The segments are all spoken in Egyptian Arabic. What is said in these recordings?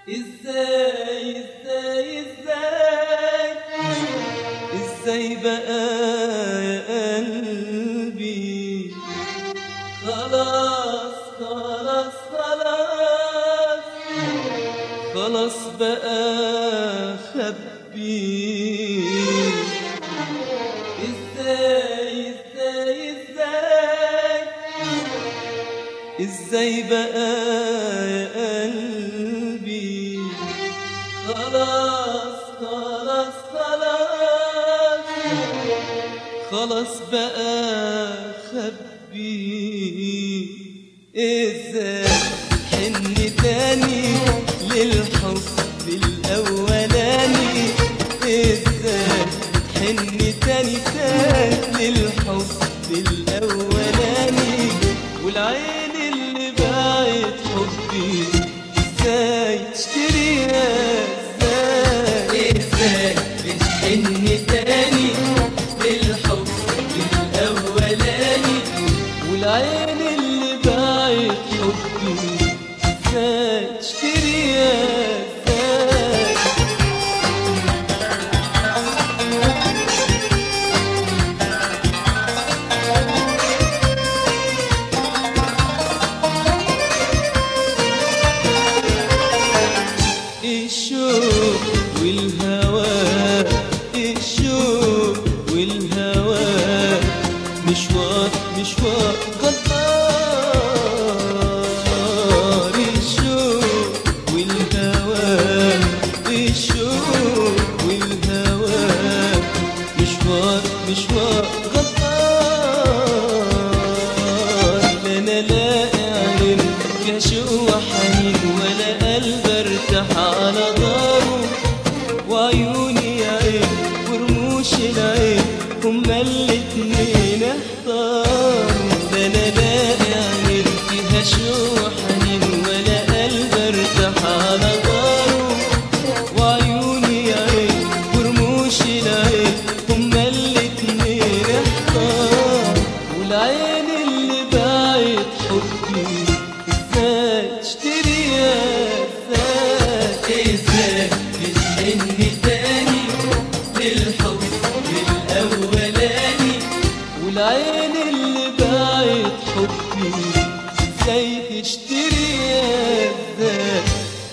ازاي ازاي ازاي ازاي بقى يا قلبي خلاص خلاص خلاص خلاص بقى خبي ازاي ازاي ازاي ازاي بقى يا قلبي خلاص خلاص خلاص خلاص بقى خبي ازاي حن تاني للحب الاولاني ازاي حن تاني تاني للحب الاولاني والعين اللي باعت حبي ازاي تشتريها ازاي ازاي بتحن تاني للحب الاولاني والعين اللي باعت حبي ازاي تشتريها ازاي الشوق والهوى الشوق والهوى مشوار مشوار غدار الشوق والهوى الشوق والهوى مشوار مشوار غدار لا انا لاقي عين فيها شوق وحنين ولا قلب ارتاح على داره وعيوني عين ورموش العين هما الاتنين احتاروا لا انا لاقي عين فيها شوق وحنين ولا قلب ارتاح على داره وعيوني عين ورموش العين هما الاتنين احتار والعين اللي باعت حبي ازاي تشتريها ازاي ازاي بتحن تاني للحب الاولاني والعين اللي باعت حبي ازاي تشتريها ازاي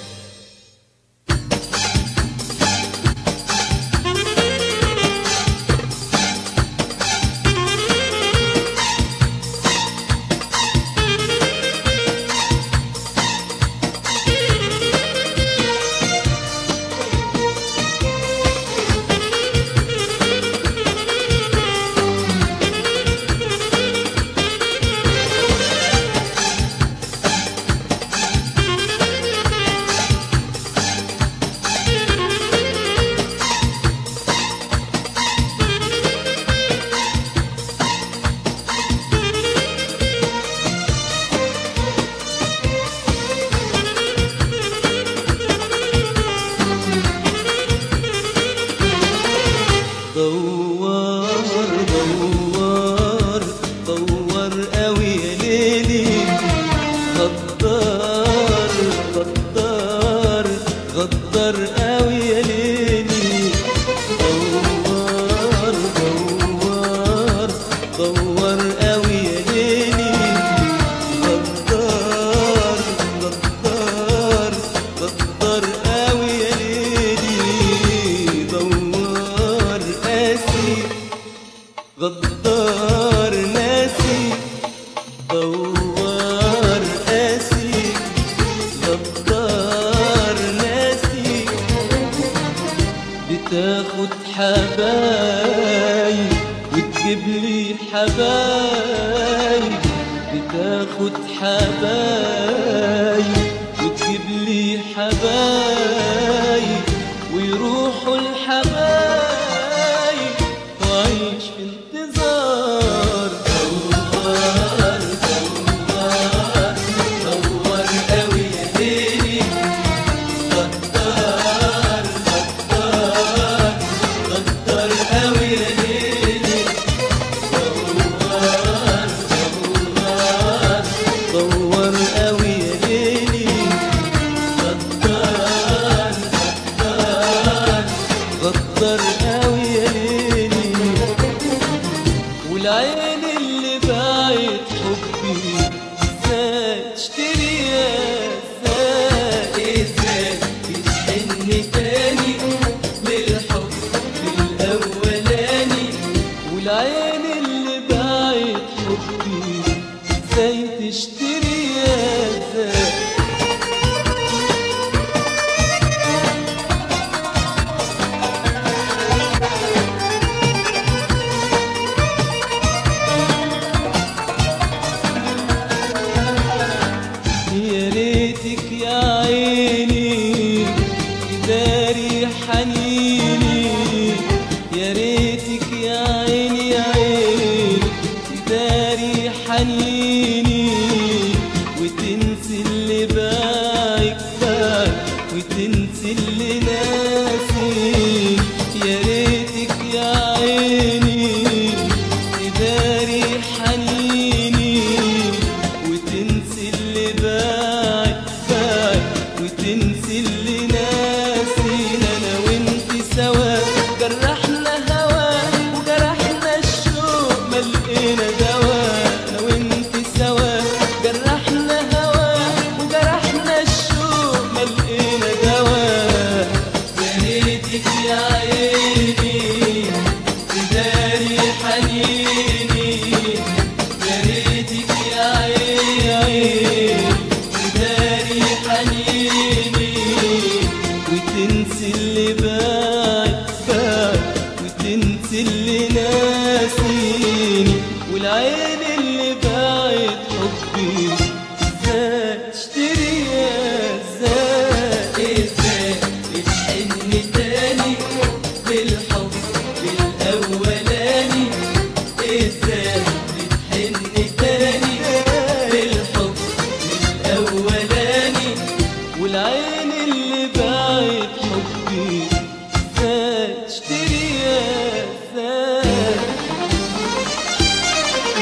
دور دور دور قوي يا ليلي غدار غدار غدار قوي يا ليلي دور دور دور قوي يا ليلي غدار غدار غدار قوي يا ليلي دور قاسي غدار ناسي دوار قاسي غدار ناسي بتاخد حبايب وتجيب لي حبايب بتاخد حبايب وتجيب لي حبايب ويروحوا الحبايب وعيش في انتظار دوار دوار دوار قوي يا ليلي غدار غدار غدار قوي يا ليلي دوار دوار دوار قوي يا ليلي غدار بتحن تاني للحب الأولاني والعين اللي باعت حبي ازاي تشتري يا ازاي يا ريتك يا عيني تداري حنيني يا ريتك يا عيني يا عيني تداري حنيني وتنسي اللي باعك باعك وتنسي اللي ناسي يا ريتك يا عيني تداري حنيني وتنسي اللي باعك باعك وتنسي اللي ناسينا انا وانت سوا جرحنا هوا وجرحنا الشوق ما لقينا دواء انا وانت سوا جرحنا هوا وجرحنا الشوق ما لقينا دواء يا ريتك يا عيني تداري حنيني يا ريتك يا عيني تداري حنيني وتنسي اللي باعك باعك وتنسي اللي ناسيني والعين اللي باعت حبي ازاي تشتري ازاي ازاي بتحن تاني للحب الأولاني ازاي بتحن تاني للحب الأولاني والعين